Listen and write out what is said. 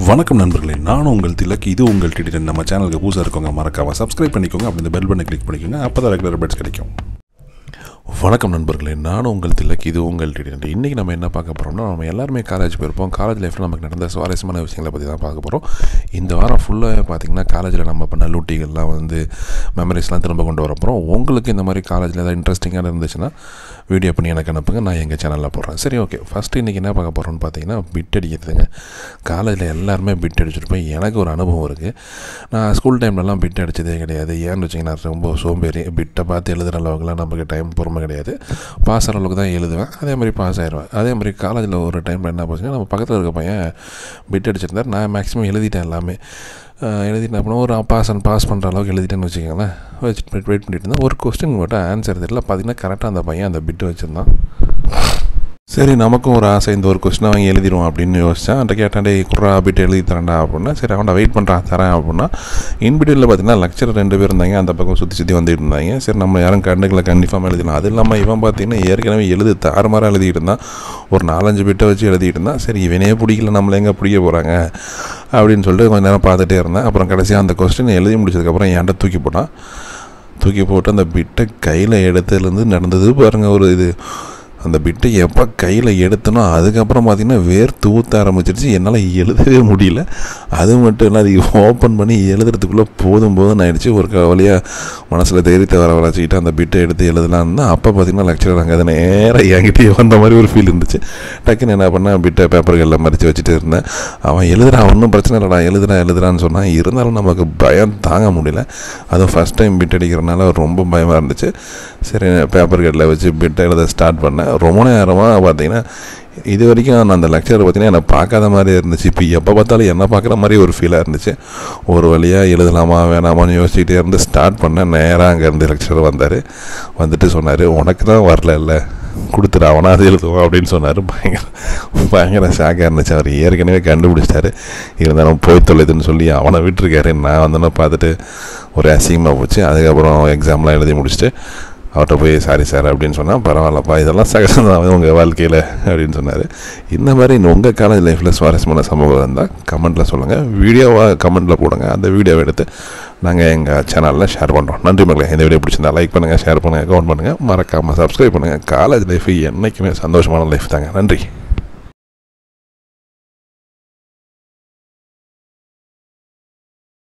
வணக்கம் நண்பர்களே நானும் உங்கள் திலக் இது உங்கள் டிடி நம்ம சேனலுக்கு புதுசாக இருக்கவங்க மறக்காம சப்ஸ்கிரைப் பண்ணிக்கோங்க அப்படி இந்த பெல் பண்ணை கிளிக் பண்ணிக்கோங்க அப்போ தான் ரெகுலர் அப்டேட்ஸ் கிடைக்கும் வணக்கம் நண்பர்களே நானும் உங்கள் திலக் இது உங்கள் டிடி இன்றைக்கி நம்ம என்ன பார்க்க போகிறோம்னா நம்ம எல்லாருமே காலேஜ் போயிருப்போம் காலேஜ் லைஃப்பில் நமக்கு நடந்த சுவாரஸ்யமான விஷயங்களை பற்றி தான் பார்க்க போகிறோம் இந்த வாரம் ஃபுல்லாக பார்த்திங்கன்னா காலேஜில் நம்ம பண்ண லூட்டிகள்லாம் வந்து மெமரிஸ்லாம் திரும்ப கொண்டு வர போகிறோம் உங்களுக்கு இந்த மாதிரி காலேஜில் ஏதாவது இன்ட்ரெஸ்டிங்காக இருந்துச்சுன்னா வீடியோ பண்ணி எனக்கு அனுப்புங்க நான் எங்கள் சேனலில் போடுறேன் சரி ஓகே ஃபஸ்ட்டு இன்றைக்கி என்ன பார்க்க போகிறோம்னு பார்த்தீங்கன்னா பிட் அடிக்கிறதுங்க காலேஜில் எல்லாருமே பிட் அடிச்சிருப்பேன் எனக்கு ஒரு அனுபவம் இருக்குது நான் ஸ்கூல் டைம்லலாம் பிட் அடித்ததே கிடையாது ஏன்னு வச்சிங்கன்னா ரொம்ப சோம்பேறி பிட்டை பார்த்து எழுதுகிற அளவுக்குலாம் நமக்கு டைம் பொறுமை கிடையாது பாஸ் ஆகிற அளவுக்கு தான் எழுதுவேன் அதே மாதிரி பாஸ் ஆயிடுவேன் அதே மாதிரி காலேஜில் ஒரு டைமில் என்ன போச்சுன்னா நம்ம பக்கத்தில் இருக்க பையன் பிட் அடிச்சிருந்தார் நான் மேக்ஸிமம் எழுதிட்டேன் எல்லாமே அஹ் எழுதிட்டேன் அப்படின்னா ஒரு பாஸ் அண்ட் பாஸ் பண்ணுற அளவுக்கு எழுதிட்டேன்னு வச்சுக்கோங்களேன் வச்சுட்டு வெயிட் பண்ணிட்டு இருந்தேன் ஒரு கொஸ்டின் மட்டும் ஆன்சர் தெரியல பார்த்தீங்கன்னா கரெக்டாக அந்த பையன் அந்த பிட்டு வச்சுருந்தான் சரி நமக்கும் ஒரு ஆசை இந்த ஒரு கொஸ்டினை வாங்கி எழுதிடுவோம் அப்படின்னு யோசித்தேன் அவன்கிட்ட கேட்டேன் டே குர்ரா பிட்டு எழுதி தரேன்டா அப்படின்னா சரி அவன்கிட்ட வெயிட் பண்ணுறான் தரேன் அப்படின்னா இன்பிடியில் பார்த்தீங்கன்னா லெக்சர் ரெண்டு பேர் இருந்தாங்க அந்த பக்கம் சுற்றி சுற்றி வந்துட்டு இருந்தாங்க சரி நம்ம யாரும் கண்டுக்கல கண்டிப்பாக எழுதிடலாம் அது இல்லாமல் இவன் பார்த்தீங்கன்னா ஏற்கனவே எழுதி தாறுமாறாக எழுதிட்டு இருந்தான் ஒரு நாலஞ்சு பிட்டை வச்சு எழுதிட்டு இருந்தான் சரி இவனே பிடிக்கல நம்மளை எங்கே பிடிக்க போகிறாங்க அப்படின்னு சொல்லிட்டு கொஞ்ச நேரம் பார்த்துட்டே இருந்தேன் அப்புறம் கடைசியாக அந்த கொஸ்டின் எழுதி முடிச்சதுக்கப்புறம் என்கிட்ட தூக்கி போட்டான் தூக்கி போட்டு அந்த பிட்டை கையில் எடுத்ததுலேருந்து நடந்தது பாருங்கள் ஒரு இது அந்த பிட்டை எப்போ கையில் எடுத்தனோ அதுக்கப்புறம் பார்த்திங்கன்னா வேர்த்து ஊற்ற ஆரம்பிச்சிருச்சு என்னால் எழுதவே முடியல அது மட்டும் இல்லை அது ஓப்பன் பண்ணி எழுதுறதுக்குள்ளே போதும் போதும் ஆயிடுச்சு ஒரு க- வழியாக மனசில் தைரியத்தை வர வளர்ச்சிக்கிட்டு அந்த பிட்டை எடுத்து எழுதலான்னு அப்போ பார்த்திங்கன்னா லெக்சரர் அங்கே அதை நேராக என்கிட்டயே வந்த மாதிரி ஒரு ஃபீல் இருந்துச்சு டக்குன்னு என்ன பண்ணேன் பிட்டை பேப்பர்களில் மறித்து வச்சுட்டு இருந்தேன் அவன் எழுதுறான் ஒன்றும் பிரச்சனை இல்லைடா எழுதுறான் எழுதுறான்னு சொன்னான் இருந்தாலும் நமக்கு பயம் தாங்க முடியல அதுவும் ஃபஸ்ட் டைம் பிட் அடிக்கிறனால ரொம்ப பயமாக இருந்துச்சு சரி பேப்பர் கட்டில் வச்சு பிட்டை எழுத ஸ்டார்ட் பண்ணேன் ரொம்ப நேரமாக பார்த்தீங்கன்னா இது வரைக்கும் நான் அந்த லெக்சர் பார்த்தீங்கன்னா என்னை பார்க்காத மாதிரி இருந்துச்சு இப்போ எப்போ பார்த்தாலும் என்ன பார்க்குற மாதிரி ஒரு ஃபீலாக இருந்துச்சு ஒரு வழியாக எழுதலாமா வேணாமான்னு யோசிச்சுக்கிட்டே இருந்து ஸ்டார்ட் பண்ணேன் நேராக அங்கேருந்து லெக்சர் வந்தார் வந்துட்டு சொன்னார் உனக்கு தான் வரல இல்லை கொடுத்துரு அவனாவது எழுதுவான் அப்படின்னு சொன்னார் பயங்கர பயங்கர ஷாக்காக இருந்துச்சு அவர் ஏற்கனவே கண்டுபிடிச்சிட்டாரு இருந்தாலும் போய் தொலைதுன்னு சொல்லி அவனை விட்டுருக்காரு நான் வந்தோன்னே பார்த்துட்டு ஒரு அசிங்கமாக போச்சு அதுக்கப்புறம் எக்ஸாம்லாம் எழுதி முடிச்சுட்டு அவர்கிட்ட போய் சாரி சார் அப்படின்னு சொன்னால் பரவாயில்லப்பா இதெல்லாம் சகஜம் தான் உங்கள் வாழ்க்கையில் அப்படின்னு சொன்னார் இந்த மாதிரி உங்கள் காலேஜ் லைஃப்பில் சுவாரஸ்யமான சம்பவம் இருந்தால் கமெண்ட்டில் சொல்லுங்கள் வீடியோவாக கமெண்ட்டில் போடுங்க அந்த வீடியோவை எடுத்து நாங்கள் எங்கள் சேனலில் ஷேர் பண்ணுறோம் நன்றி மகளே இந்த வீடியோ பிடிச்சிருந்தா லைக் பண்ணுங்கள் ஷேர் பண்ணுங்கள் கமெண்ட் பண்ணுங்கள் மறக்காமல் சப்ஸ்கிரைப் பண்ணுங்கள் காலேஜ் லைஃப் என்றைக்குமே சந்தோஷமான லைஃப் தாங்க நன்றி